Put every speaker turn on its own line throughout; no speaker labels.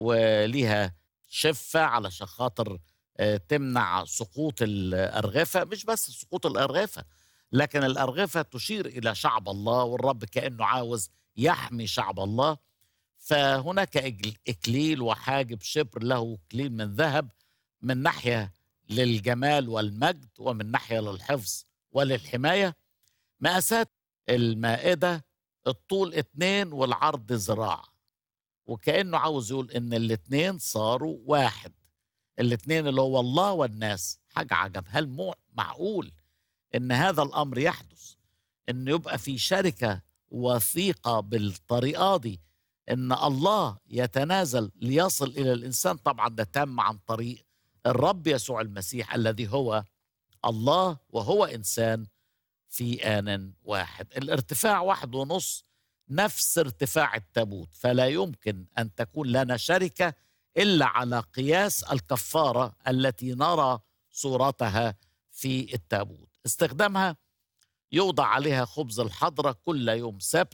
وليها شفة علشان خاطر آه، تمنع سقوط الأرغفة مش بس سقوط الأرغفة لكن الأرغفة تشير إلى شعب الله والرب كأنه عاوز يحمي شعب الله فهناك إجل- إكليل وحاجب شبر له إكليل من ذهب من ناحية للجمال والمجد ومن ناحية للحفظ وللحماية مقاسات المائدة الطول اتنين والعرض ذراع وكأنه عاوز يقول إن الاتنين صاروا واحد الاتنين اللي هو الله والناس حاجة عجب هل مو معقول إن هذا الأمر يحدث إن يبقى في شركة وثيقة بالطريقة دي إن الله يتنازل ليصل إلى الإنسان طبعا ده تم عن طريق الرب يسوع المسيح الذي هو الله وهو إنسان في آن واحد الارتفاع واحد ونص نفس ارتفاع التابوت فلا يمكن أن تكون لنا شركة إلا على قياس الكفارة التي نرى صورتها في التابوت استخدامها يوضع عليها خبز الحضرة كل يوم سبت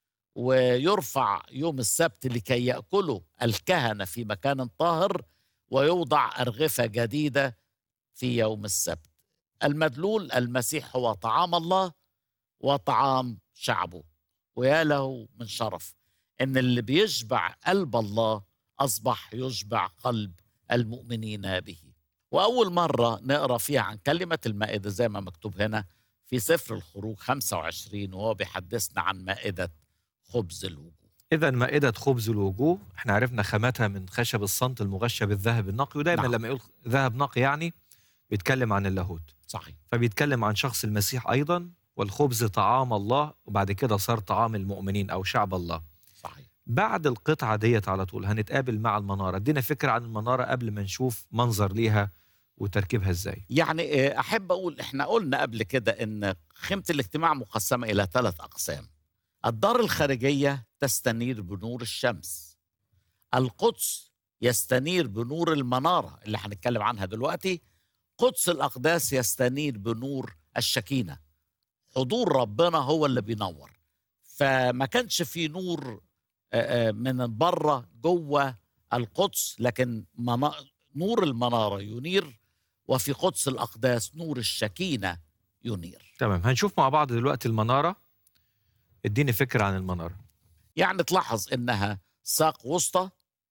ويرفع يوم السبت لكي يأكله الكهنة في مكان طاهر ويوضع أرغفة جديدة في يوم السبت المدلول المسيح هو طعام الله وطعام شعبه ويا له من شرف ان اللي بيشبع قلب الله اصبح يشبع قلب المؤمنين به واول مره نقرا فيها عن كلمه المائده زي ما مكتوب هنا في سفر الخروج 25 وهو بيحدثنا عن مائده خبز الوجوه
إذا مائدة خبز الوجوه احنا عرفنا خامتها من خشب الصمت المغشى بالذهب النقي ودايما
نعم.
لما يقول ذهب نقي يعني بيتكلم عن اللاهوت
صحيح
فبيتكلم عن شخص المسيح أيضا والخبز طعام الله وبعد كده صار طعام المؤمنين أو شعب الله
صحيح
بعد القطعة ديت على طول هنتقابل مع المنارة ادينا فكرة عن المنارة قبل ما نشوف منظر ليها وتركيبها ازاي
يعني آه، احب اقول احنا قلنا قبل كده ان خيمه الاجتماع مقسمه الى ثلاث اقسام الدار الخارجيه تستنير بنور الشمس القدس يستنير بنور المناره اللي هنتكلم عنها دلوقتي قدس الاقداس يستنير بنور الشكينه حضور ربنا هو اللي بينور فما كانش في نور آه، آه، من بره جوه القدس لكن منا- نور المناره ينير وفي قدس الأقداس نور الشكينة ينير
تمام هنشوف مع بعض دلوقتي المنارة اديني فكرة عن المنارة
يعني تلاحظ إنها ساق وسطى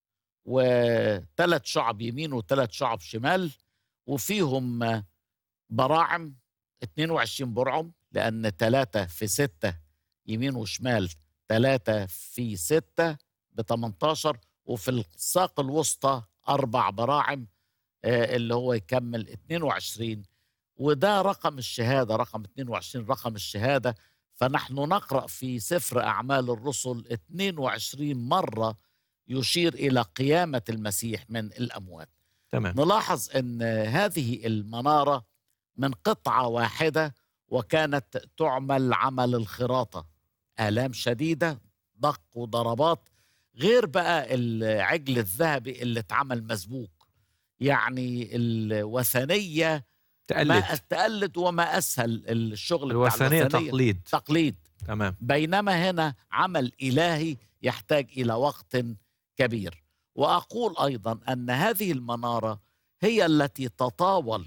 وثلاث شعب يمين وثلاث شعب شمال وفيهم براعم 22 برعم لأن ثلاثة في ستة يمين وشمال ثلاثة في ستة ب 18 وفي الساق الوسطى أربع براعم آه، اللي هو يكمل 22 وده رقم الشهادة رقم 22 رقم الشهادة فنحن نقرأ في سفر أعمال الرسل 22 مرة يشير إلى قيامة المسيح من الأموات
تمام
نلاحظ أن هذه المنارة من قطعة واحدة وكانت تعمل عمل الخراطة آلام شديدة ضق وضربات غير بقى العجل الذهبي اللي اتعمل مسبوك يعني الوثنية ما
تقلد
تقلد وما أسهل الشغل بتاع
الوثنية
الوثنية
تقليد
تقليد
تمام
بينما هنا عمل إلهي يحتاج إلى وقت كبير وأقول أيضا أن هذه المنارة هي التي تطاول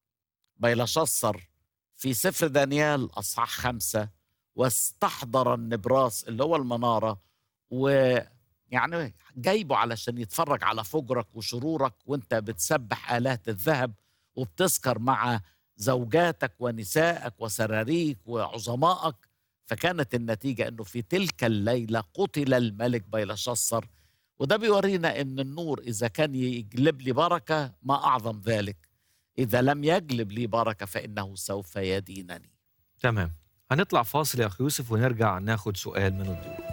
بيلشصر في سفر دانيال أصحاح خمسة واستحضر النبراس اللي هو المنارة ويعني جايبه علشان يتفرج على فجرك وشرورك وانت بتسبح آلات الذهب وبتسكر مع زوجاتك ونسائك وسراريك وعظمائك فكانت النتيجة أنه في تلك الليلة قتل الملك بيلشصر وده بيورينا أن النور إذا كان يجلب لي بركة ما أعظم ذلك إذا لم يجلب لي بركة فإنه سوف يدينني
تمام هنطلع فاصل يا أخي يوسف ونرجع ناخد سؤال من الضيوف